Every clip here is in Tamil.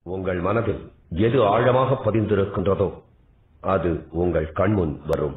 உங்கள் மனதில் எது ஆழமாக பதிந்திருக்கின்றதோ அது உங்கள் கண்முன் வரும்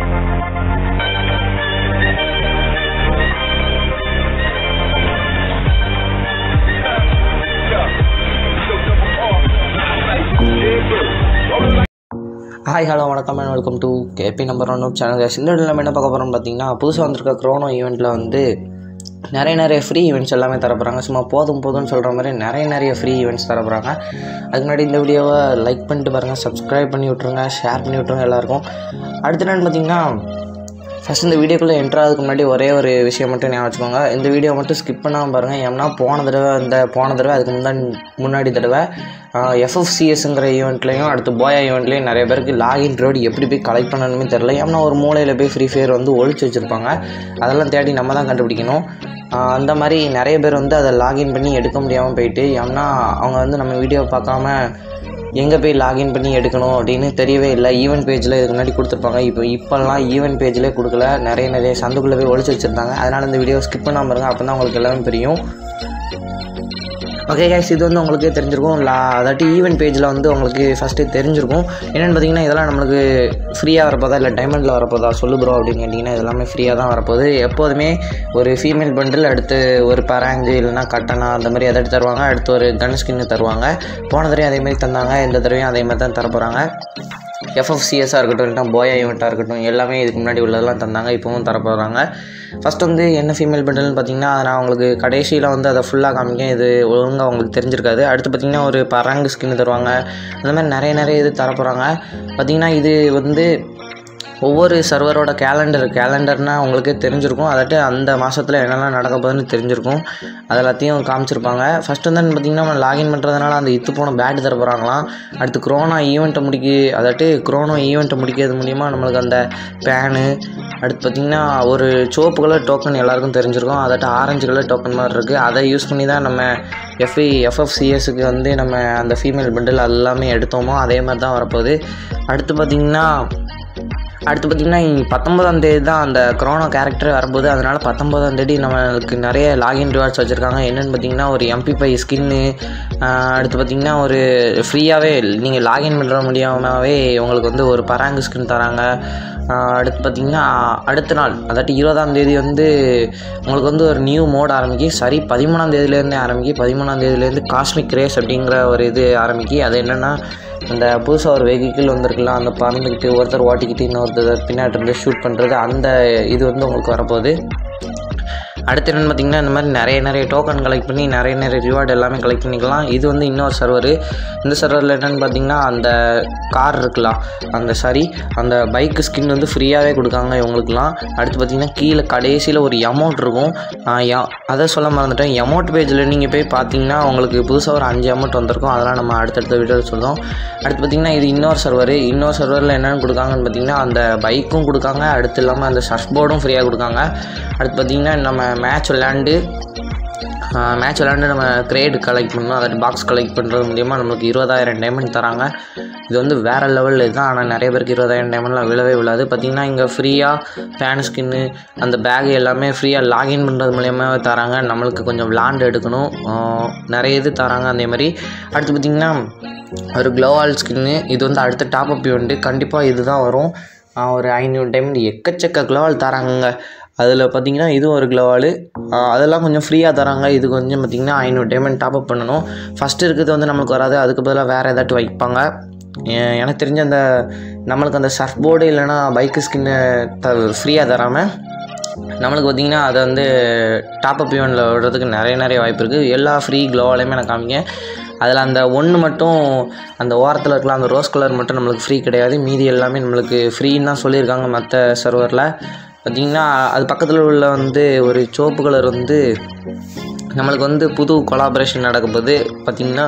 ஹாய் ஹலோ வணக்கம் and welcome to KB number one channel இந்த இடத்துல நம்ம என்ன பார்க்க போகிறோம்னு பார்த்தீங்கன்னா புதுசாக வந்திருக்க க்ரோனோ ஈவெண்ட்டில் வந்து நிறைய நிறைய ஃப்ரீ ஈவெண்ட்ஸ் எல்லாமே தரப்போகிறாங்க சும்மா போதும் போதும்னு சொல்கிற மாதிரி நிறைய நிறைய ஃப்ரீ ஈவெண்ட்ஸ் தரப்போகிறாங்க அதுக்கு முன்னாடி இந்த வீடியோவை லைக் பண்ணிட்டு பாருங்கள் சப்ஸ்கிரைப் பண்ணி விட்ருங்க ஷேர் பண்ணி விட்ருங்க எல்லாருக்கும் அடுத்த என்னன்னு பார்த்தீங்கன்னா ஃபஸ்ட் இந்த வீடியோக்குள்ளே என்ட்ரு ஆகிறதுக்கு முன்னாடி ஒரே ஒரு விஷயம் மட்டும் ஞாபகம் வச்சுக்கோங்க இந்த வீடியோ மட்டும் ஸ்கிப் பண்ணாமல் பாருங்கள் ஏன்னா போன தடவை இந்த போன தடவை அதுக்கு முன்னாடி முன்னாடி தடவை எஃப்எஃப்சிஎஸ்ங்கிற ஈவெண்ட்லையும் அடுத்து போயா ஈவெண்ட்லையும் நிறைய பேருக்கு லாகின் ரோடு எப்படி போய் கலெக்ட் பண்ணணுமே தெரில ஏன்னா ஒரு மூலையில் போய் ஃப்ரீ ஃபயர் வந்து ஒழிச்சு வச்சுருப்பாங்க அதெல்லாம் தேடி நம்ம தான் கண்டுபிடிக்கணும் ஆஹ் அந்த மாதிரி நிறைய பேர் வந்து அதை லாகின் பண்ணி எடுக்க முடியாமல் போயிட்டு ஏன்னா அவங்க வந்து நம்ம வீடியோ பார்க்காம எங்கே போய் லாகின் பண்ணி எடுக்கணும் அப்படின்னு தெரியவே இல்லை ஈவெண்ட் பேஜில் இதுக்கு முன்னாடி கொடுத்துருப்பாங்க இப்போ இப்போல்லாம் ஈவெண்ட் பேஜ்லேயே கொடுக்கல நிறைய நிறைய சந்துக்குள்ளே போய் ஒழிச்சு வச்சுருந்தாங்க அதனால் இந்த வீடியோ ஸ்கிப் பண்ணாமல் இருங்க அப்போ தான் உங்களுக்கு எல்லாமே தெரியும் ஓகே கைஸ் இது வந்து உங்களுக்கு தெரிஞ்சிருக்கும் லா அதாட்டி ஈவெண்ட் பேஜில் வந்து உங்களுக்கு ஃபஸ்ட்டு தெரிஞ்சிருக்கும் என்னென்னு பார்த்தீங்கன்னா இதெல்லாம் நம்மளுக்கு ஃப்ரீயாக வரப்போதா இல்லை டைமண்டில் வரப்போதா சொல்லு ப்ரோ அப்படின்னு கேட்டிங்கன்னா இது எல்லாமே ஃப்ரீயாக தான் வரப்போகுது எப்போதுமே ஒரு ஃபீமேல் பண்டில் அடுத்து ஒரு பராங்கு இல்லைனா கட்டணா அந்த மாதிரி எதாட்டி தருவாங்க அடுத்து ஒரு கன் ஸ்கின்னு தருவாங்க போன தடவையும் அதே மாதிரி தந்தாங்க இந்த தடவையும் அதே மாதிரி தான் தர போகிறாங்க எஃப்எஃப்சிஎஸ்ஸாக இருக்கட்டும் இல்லைனா போயா ஈவெண்ட்டாக இருக்கட்டும் எல்லாமே இதுக்கு முன்னாடி உள்ளதெல்லாம் தந்தாங்க இப்போவும் தரப்போகிறாங்க ஃபஸ்ட் வந்து என்ன ஃபீமேல் பண்டல்னு பார்த்தீங்கன்னா நான் உங்களுக்கு கடைசியில் வந்து அதை ஃபுல்லாக காமிக்கேன் இது ஒழுங்காக உங்களுக்கு தெரிஞ்சிருக்காது அடுத்து பார்த்தீங்கன்னா ஒரு பராங்கு ஸ்கின் தருவாங்க அந்த மாதிரி நிறைய நிறைய இது தரப்போகிறாங்க பார்த்தீங்கன்னா இது வந்து ஒவ்வொரு சர்வரோட கேலண்டர் கேலண்டர்னால் உங்களுக்கே தெரிஞ்சிருக்கும் அதாட்டு அந்த மாதத்தில் என்னெல்லாம் நடக்க போகுதுன்னு தெரிஞ்சிருக்கும் அது எல்லாத்தையும் காமிச்சிருப்பாங்க ஃபஸ்ட் வந்து பார்த்திங்கன்னா நம்ம லாகின் பண்ணுறதுனால அந்த இத்து போன பேட் தர போகிறாங்களாம் அடுத்து க்ரோனா ஈவெண்ட்டை முடிக்க அதாட்டு க்ரோனோ ஈவெண்ட்டை முடிக்கிறது மூலிமா நம்மளுக்கு அந்த பேனு அடுத்து பார்த்திங்கன்னா ஒரு சிவப்பு கலர் டோக்கன் எல்லாருக்கும் தெரிஞ்சிருக்கும் அதாட்டு ஆரஞ்சு கலர் டோக்கன் மாதிரி இருக்குது அதை யூஸ் பண்ணி தான் நம்ம எஃப்இ எஃப்எஃப்சிஎஸ்க்கு வந்து நம்ம அந்த ஃபீமேல் பண்டில் எல்லாமே எடுத்தோமோ அதே மாதிரி தான் வரப்போகுது அடுத்து பார்த்திங்கன்னா அடுத்து பார்த்திங்கன்னா பத்தொம்பதாம் தேதி தான் அந்த கொரோனா கேரக்டர் வரும்போது அதனால் பத்தொம்பதாம் தேதி நம்மளுக்கு நிறைய லாகின் ரிவார்ட்ஸ் வச்சுருக்காங்க என்னென்னு பார்த்தீங்கன்னா ஒரு எம்பி ஃபை ஸ்கின்னு அடுத்து பார்த்திங்கன்னா ஒரு ஃப்ரீயாகவே நீங்கள் லாகின் பண்ணுற முடியாமவே உங்களுக்கு வந்து ஒரு பராங்கு ஸ்கின் தராங்க ஆஹ் அடுத்து பார்த்திங்கன்னா அடுத்த நாள் அதாட்டி இருபதாம் தேதி வந்து உங்களுக்கு வந்து ஒரு நியூ மோட் ஆரம்பிக்கி சரி பதிமூணாம் தேதியிலேருந்தே ஆரம்பிக்கி பதிமூணாம் தேதியிலேருந்து காஸ்மிக் ரேஸ் அப்படிங்கிற ஒரு இது ஆரம்பிக்கி அது என்னென்னா அந்த புதுசாக ஒரு வெஹிக்கிள் வந்திருக்கலாம் அந்த பறந்துக்கிட்டு ஒருத்தர் ஓட்டிக்கிட்டு இன்னொருத்தர் பின்னாடி இருந்து ஷூட் பண்ணுறது அந்த இது வந்து உங்களுக்கு வரப்போகுது அடுத்து என்னென்னு பார்த்தீங்கன்னா இந்த மாதிரி நிறைய நிறைய டோக்கன் கலெக்ட் பண்ணி நிறைய நிறைய ரிவார்டு எல்லாமே கலெக்ட் பண்ணிக்கலாம் இது வந்து இன்னொரு சர்வர் இந்த சர்வரில் என்னென்னு பார்த்தீங்கன்னா அந்த கார் இருக்கலாம் அந்த சாரி அந்த பைக்கு ஸ்கின் வந்து ஃப்ரீயாகவே கொடுக்காங்க இவங்களுக்குலாம் அடுத்து பார்த்தீங்கன்னா கீழே கடைசியில் ஒரு அமௌண்ட் இருக்கும் ஆஹ் ய- அதை சொல்ல மறந்துட்டேன் அமௌண்ட் பேஜில் நீங்கள் போய் பார்த்தீங்கன்னா உங்களுக்கு புதுசாக ஒரு அஞ்சு அமௌண்ட் வந்திருக்கும் அதெல்லாம் நம்ம அடுத்தடுத்த வீடியோவில் சொல்லுவோம் அடுத்து பார்த்தீங்கன்னா இது இன்னொரு சர்வர் இன்னொரு சர்வரில் என்னென்னு கொடுக்காங்கன்னு பார்த்தீங்கன்னா அந்த பைக்கும் கொடுக்காங்க அடுத்து இல்லாமல் அந்த சர்ஃப் போர்டும் ஃப்ரீயாக கொடுக்காங்க அடுத்து பார்த்தீங்கன்னா நம்ம மேட்ச் விளையாண்டு மேட்ச் விளையாண்டு நம்ம கிரேட் கலெக்ட் பண்ணணும் அதாவது பாக்ஸ் கலெக்ட் பண்ணுறது மூலியமாக நம்மளுக்கு இருபதாயிரம் டைமண்ட் தராங்க இது வந்து வேறு லெவலில் இதுதான் ஆனால் நிறைய பேருக்கு இருபதாயிரம் டைமண்ட்லாம் விழவே விழாது பார்த்தீங்கன்னா இங்கே ஃப்ரீயாக ஃபேன் ஸ்கின்னு அந்த பேக் எல்லாமே ஃப்ரீயாக லாகின் பண்ணுறது மூலியமாக தராங்க நம்மளுக்கு கொஞ்சம் விளாண்டு எடுக்கணும் ஆஹ் நிறைய இது தராங்க அதே மாதிரி அடுத்து பார்த்திங்கன்னா ஒரு க்ளோவால் ஸ்கின்னு இது வந்து அடுத்த டாப் அப் ஈவெண்ட்டு கண்டிப்பாக இது தான் வரும் ஆஹ் ஒரு ஐநூறு டைமண்ட் எக்கச்சக்க க்ளோவால் தராங்கங்க அதில் பார்த்தீங்கன்னா இதுவும் ஒரு க்ளோவால் அதெல்லாம் கொஞ்சம் ஃப்ரீயாக தராங்க இது கொஞ்சம் பார்த்தீங்கன்னா ஐநூறு டைமண்ட் டாப் அப் பண்ணணும் ஃபஸ்ட்டு இருக்கிறது வந்து நம்மளுக்கு வராது அதுக்கு பதிலாக வேறு ஏதாட்டும் வைப்பாங்க எ- எனக்கு தெரிஞ்ச அந்த நம்மளுக்கு அந்த சர்ஃப் போர்டு இல்லைன்னா பைக்கு ஸ்கின்னு த ஃப்ரீயாக தராமல் நம்மளுக்கு பார்த்தீங்கன்னா அதை வந்து டாப் அப் ஈவெண்ட்டில் விடுறதுக்கு நிறைய நிறைய வாய்ப்பு இருக்குது எல்லா ஃப்ரீ க்ளோவாலையுமே நான் காமிக்கேன் அதில் அந்த ஒன்று மட்டும் அந்த ஓரத்தில் இருக்கலாம் அந்த ரோஸ் கலர் மட்டும் நம்மளுக்கு ஃப்ரீ கிடையாது மீதி எல்லாமே நம்மளுக்கு ஃப்ரீன்னு தான் சொல்லியிருக்காங்க மற்ற சர்வரில் பார்த்திங்கன்னா அது பக்கத்தில் உள்ள வந்து ஒரு சிவப்பு கலர் வந்து நம்மளுக்கு வந்து புது கொலாபரேஷன் நடக்க போகுது பார்த்திங்கன்னா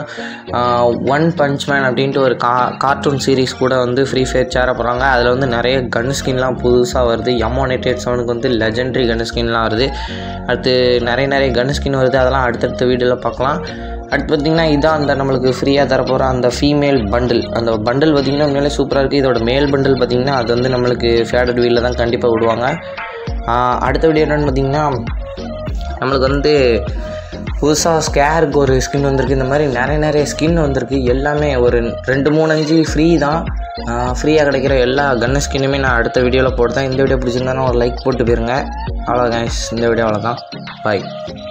ஒன் பஞ்ச் மேன் அப்படின்ட்டு ஒரு கா கார்ட்டூன் சீரிஸ் கூட வந்து ஃப்ரீ ஃபயர் சேர போகிறாங்க அதில் வந்து நிறைய கன் ஸ்கின்லாம் புதுசாக வருது எமோனேட்டட் செவனுக்கு வந்து லெஜெண்டரி கன் ஸ்கின்லாம் வருது அடுத்து நிறைய நிறைய கன் ஸ்கின் வருது அதெல்லாம் அடுத்தடுத்த வீடியோவில் பார்க்கலாம் அடுத்து பார்த்திங்கன்னா இதான் அந்த நம்மளுக்கு ஃப்ரீயாக தரப்போகிற அந்த ஃபீமேல் பண்டில் அந்த பண்டில் பார்த்திங்கன்னா உண்மையிலே சூப்பராக இருக்குது இதோட மேல் பண்டில் பார்த்திங்கன்னா அது வந்து நம்மளுக்கு ஃபேடட் வீலில் தான் கண்டிப்பாக விடுவாங்க ஆஹ் அடுத்த வீடியோ என்னென்னு பார்த்திங்கன்னா நம்மளுக்கு வந்து புதுசாக ஸ்கேருக்கு ஒரு ஸ்கின் வந்திருக்கு இந்த மாதிரி நிறைய நிறைய ஸ்கின் வந்திருக்கு எல்லாமே ஒரு ரெண்டு மூணு அஞ்சு ஃப்ரீ தான் ஃப்ரீயாக கிடைக்கிற எல்லா கன்னு ஸ்கின்னுமே நான் அடுத்த வீடியோவில் போட்டுதான் இந்த வீடியோ பிடிச்சிருந்தாலும் ஒரு லைக் போட்டு போயிருங்க அவ்வளோ guys இந்த வீடியோ அவ்வளோதான் பாய்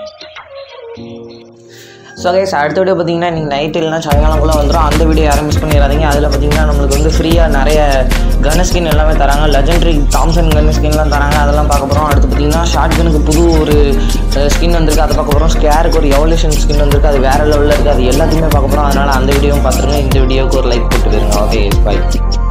ஸோ கைஸ் அடுத்த வீடியோ பார்த்தீங்கன்னா நீங்கள் நைட் இல்லைனா சாயங்காலம்குள்ளே வந்துடும் அந்த வீடியோ யாரும் மிஸ் பண்ணிடாதீங்க அதில் பார்த்தீங்கன்னா நம்மளுக்கு வந்து ஃப்ரீயாக நிறைய கன் ஸ்கின் எல்லாமே தராங்க லெஜெண்டரி தாம்சன் கன் ஸ்கின்லாம் தராங்க அதெல்லாம் பார்க்க போகிறோம் அடுத்து பார்த்தீங்கன்னா ஷார்ட் கனுக்கு புது ஒரு ஸ்கின் வந்திருக்கு அதை பார்க்க போகிறோம் ஸ்கேருக்கு ஒரு எவல்யூஷன் ஸ்கின் வந்திருக்கு அது வேறு லெவலில் இருக்குது அது எல்லாத்தையுமே பார்க்க போகிறோம் அதனால் அந்த வீடியோவும் பார்த்துருங்க இந்த வீடியோவுக்கு ஒரு லைக் போட்டு போயிருங்க ஓகே பை